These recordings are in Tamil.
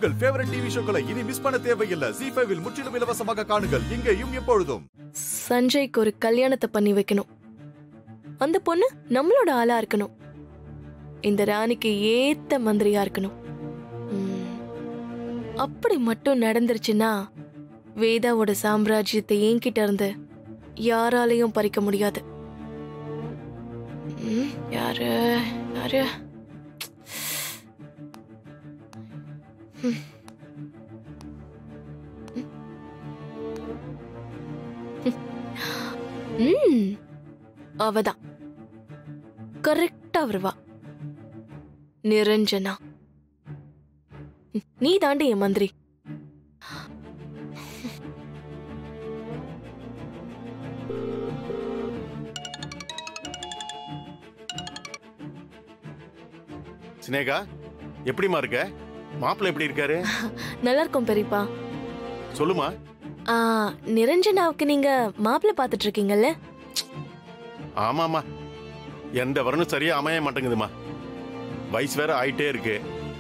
உங்கள் ஃபேவரட் டிவி ஷோக்களை இனி மிஸ் பண்ண தேவையில்லை ஜி ஃபைவில் முற்றிலும் இலவசமாக காணுங்கள் இங்கேயும் எப்பொழுதும் சஞ்சய்க்கு ஒரு கல்யாணத்தை பண்ணி வைக்கணும் அந்த பொண்ணு நம்மளோட ஆளா இருக்கணும் இந்த ராணிக்கு ஏத்த மந்திரியா இருக்கணும் ம், அப்படி மட்டும் நடந்துருச்சுன்னா வேதாவோட சாம்ராஜ்யத்தை என்கிட்ட இருந்து யாராலையும் பறிக்க முடியாது ம், யாரு யாரு ம். ம் அவதான் கரெக்டா வருவா நிரஞ்சனா நீ தாண்டி என் மந்திரி சினேகா எப்படிம்மா இருக்க மாப்பிள்ளை எப்படி இருக்காரு நல்லா இருக்கும் பெரியப்பா சொல்லுமா ஆ நிரஞ்சனாவுக்கு நீங்க மாப்பிள்ளை பார்த்துட்டு இருக்கீங்கல்ல ஆமாம்மா எந்த வரணும் சரியா அமைய மாட்டேங்குதுமா வயசு வேற ஆயிட்டே இருக்கு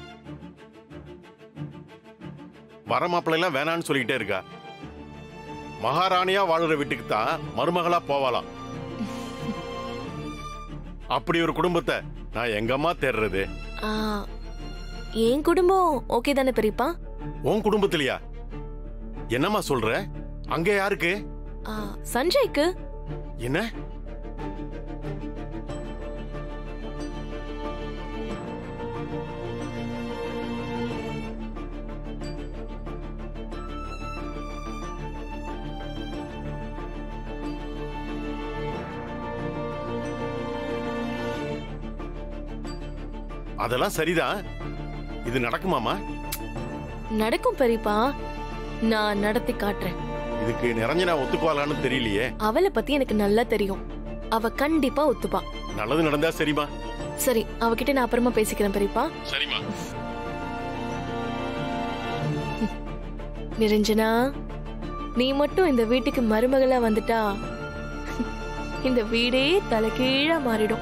வர மாப்பிள்ளைலாம் வேணான்னு சொல்லிக்கிட்டே இருக்கா மகாராணியா வாழுற வீட்டுக்கு தான் மருமகளா போவாளாம் அப்படி ஒரு குடும்பத்தை நான் எங்கம்மா தேடுறது ஆ, என் குடும்பம் ஓகே தானே பெரியப்பா உன் குடும்பத்திலயா என்னம்மா சொல்ற அங்க யாருக்கு ஆ, சஞ்சய்க்கு என்ன அதெல்லாம் சரிதான் இது நடக்குமாமா நடக்கும் பெரியப்பா நான் நடத்தி காட்டுறேன் இதுக்கு நிரஞ்சனா ஒத்துக்குவாளான்னு தெரியலையே அவளை பத்தி எனக்கு நல்லா தெரியும் அவ கண்டிப்பா ஒத்துப்பா நல்லது நடந்தா சரிமா சரி அவகிட்ட நான் அப்புறமா பேசிக்கிறேன் பெரியப்பா சரிமா நிரஞ்சனா நீ மட்டும் இந்த வீட்டுக்கு மருமகளா வந்துட்டா இந்த வீடே தலைகீழா மாறிடும்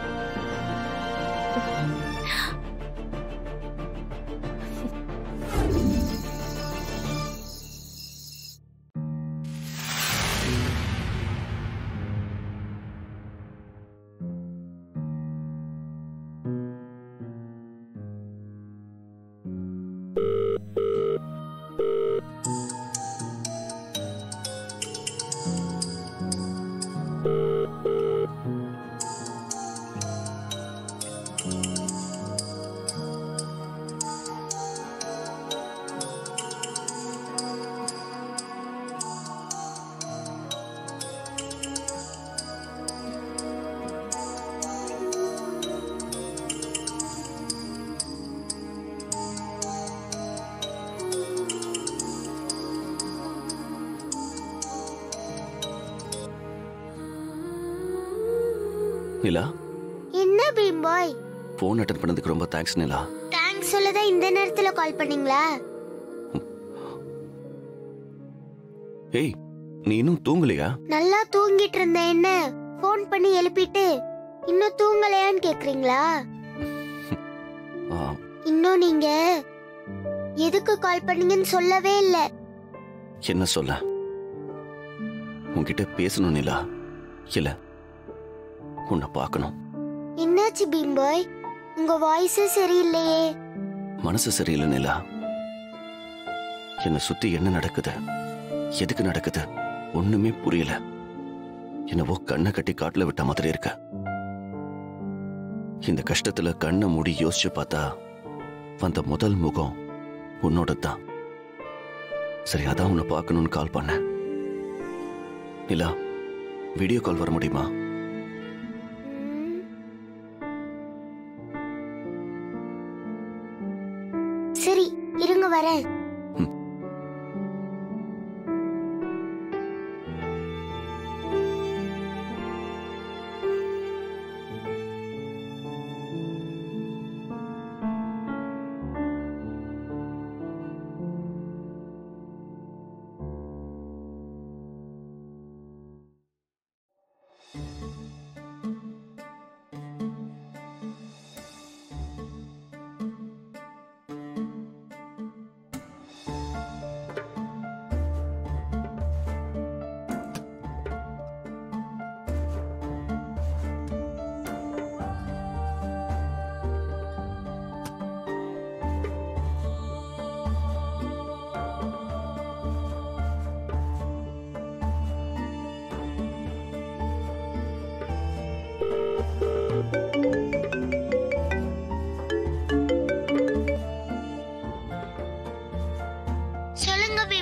நிலா என்ன பீம்பாய் ஃபோன் அட்டன் பண்ணதுக்கு ரொம்ப தேங்க்ஸ் நிலா தேங்க்ஸ் சொல்லதான் இந்த நேரத்துல கால் பண்ணீங்களா ஏய் நீ இன்னும் தூங்கலையா நல்லா தூங்கிட்டு இருந்த என்ன ஃபோன் பண்ணி எழுப்பிட்டு இன்னும் தூங்கலையான்னு கேக்குறீங்களா ஆ, இன்னும் நீங்க எதுக்கு கால் பண்ணீங்கன்னு சொல்லவே இல்ல என்ன சொல்ல உன்கிட்ட பேசணும் நிலா இல்ல உன்னை பார்க்கணும் என்னாச்சு பீம்பாய் உங்க வாய்ஸே சரியில்லையே மனசு சரியில்லை நிலா என்னை சுத்தி என்ன நடக்குது எதுக்கு நடக்குது ஒண்ணுமே புரியல என்னவோ கண்ணை கட்டி காட்டுல விட்ட மாதிரி இருக்க இந்த கஷ்டத்துல கண்ணை மூடி யோசிச்சு பார்த்தா வந்த முதல் முகம் உன்னோட தான் சரி அதான் உன்னை பார்க்கணும்னு கால் பண்ணேன் நிலா வீடியோ கால் வர முடியுமா ம். சரி இருங்க வரேன்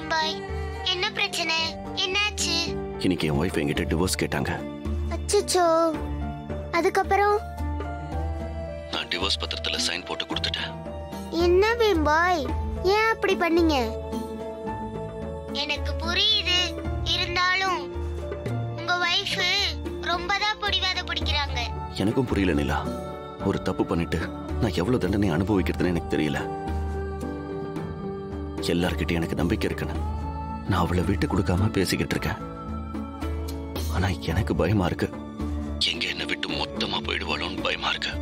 பீம்பாய் என்ன பிரச்சனை என்னாச்சு இன்னைக்கு என் ஒய்ஃப் என்கிட்ட டிவோர்ஸ் கேட்டாங்க அச்சச்சோ அதுக்கப்புறம் நான் டிவோர்ஸ் பத்திரத்துல சைன் போட்டு கொடுத்துட்டேன் என்ன பீம்பாய் ஏன் அப்படி பண்ணீங்க எனக்கு புரியுது இருந்தாலும் உங்க வைஃப் ரொம்ப தான் பிடிவாத பிடிக்கிறாங்க எனக்கும் புரியல நிலா ஒரு தப்பு பண்ணிட்டு நான் எவ்வளவு தண்டனை அனுபவிக்கிறதுன்னு எனக்கு தெரியல எல்லார்கிட்டயும் எனக்கு நம்பிக்கை இருக்குன்னு நான் அவளை விட்டு கொடுக்காம பேசிக்கிட்டு இருக்கேன் ஆனா எனக்கு பயமா இருக்கு எங்க என்ன விட்டு மொத்தமா போயிடுவாளோன்னு பயமா இருக்கு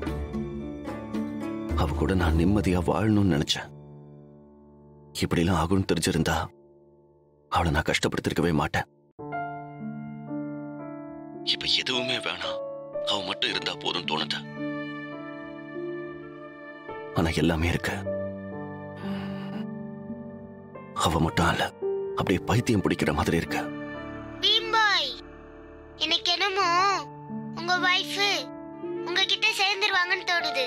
அவ கூட நான் நிம்மதியா வாழணும்னு நினைச்சேன் இப்படிலாம் ஆகும்னு தெரிஞ்சிருந்தா அவளை நான் கஷ்டப்படுத்திருக்கவே மாட்டேன் இப்ப எதுவுமே வேணாம் அவ மட்டும் இருந்தா போதும் தோணுது ஆனா எல்லாமே இருக்கு அவ மட்டும் அல்ல அப்படியே பைத்தியம் பிடிக்கிற மாதிரி இருக்கு பீம்பாய் எனக்கு என்னமோ உங்க வைஃப் உங்ககிட்ட சேர்ந்துருவாங்கன்னு தோணுது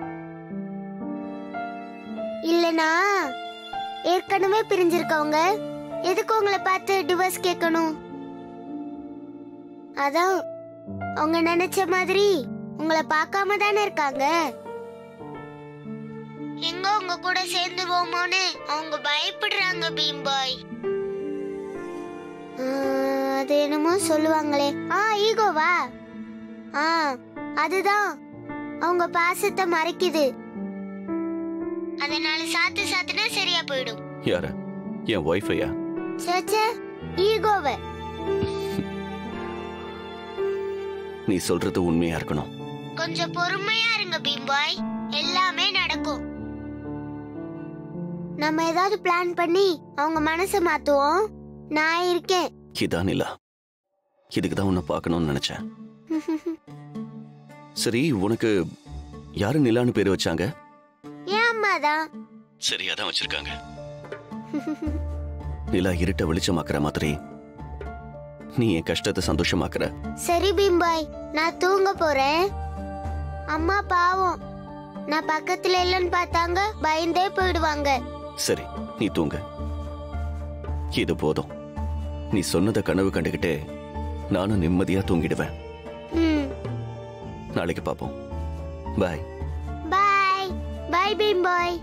இல்லனா ஏற்கனவே பிரிஞ்சிருக்கவங்க எதுக்கு உங்களை பார்த்து டிவோர்ஸ் கேட்கணும் அதான் அவங்க நினைச்ச மாதிரி உங்களை பார்க்காம தானே இருக்காங்க எங்க உங்க கூட சேர்ந்துருவோமோன்னு அவங்க பயப்படுறாங்க பீம்பாய் ஆ, அது என்னமோ சொல்லுவாங்களே ஆ ஈகோவா ஆ அதுதான் அவங்க பாசத்தை மறைக்குது அதனால சாத்து சாத்துனா சரியா போயிடும் யார என் ஒய்ஃபையா சேச்சே ஈகோவை நீ சொல்றது உண்மையா இருக்கணும் கொஞ்சம் பொறுமையா இருங்க பீம்பாய் எல்லாமே நடக்கும் நம்ம ஏதாவது பிளான் பண்ணி அவங்க மனசை மாத்துவோம் நான் இருக்கேன் இதான் நிலா இதுக்கு தான் உன்னை பார்க்கணும்னு நினைச்சேன் சரி உனக்கு யாரு நிலான்னு பேர் வச்சாங்க ஏன் அம்மாதான் சரியா தான் வச்சிருக்காங்க நிலா இருட்ட வெளிச்சமாக்குற மாதிரி நீ என் கஷ்டத்தை சந்தோஷமாக்குற சரி பீம்பாய் நான் தூங்க போறேன் அம்மா பாவம் நான் பக்கத்துல இல்லைன்னு பார்த்தாங்க பயந்தே போயிடுவாங்க சரி நீ தூங்கு இது போதும் நீ சொன்னதை கனவு கண்டுகிட்டே நானும் நிம்மதியா தூங்கிடுவேன் ம் நாளைக்கு பார்ப்போம் பாய் பாய் பாய் பீம்பாய்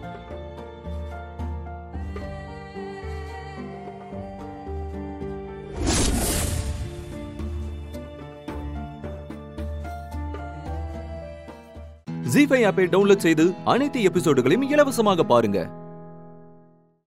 ஜி ஃபைவ் ஆப்பை டவுன்லோட் செய்து அனைத்து எபிசோடுகளையும் இலவசமாக பாருங்க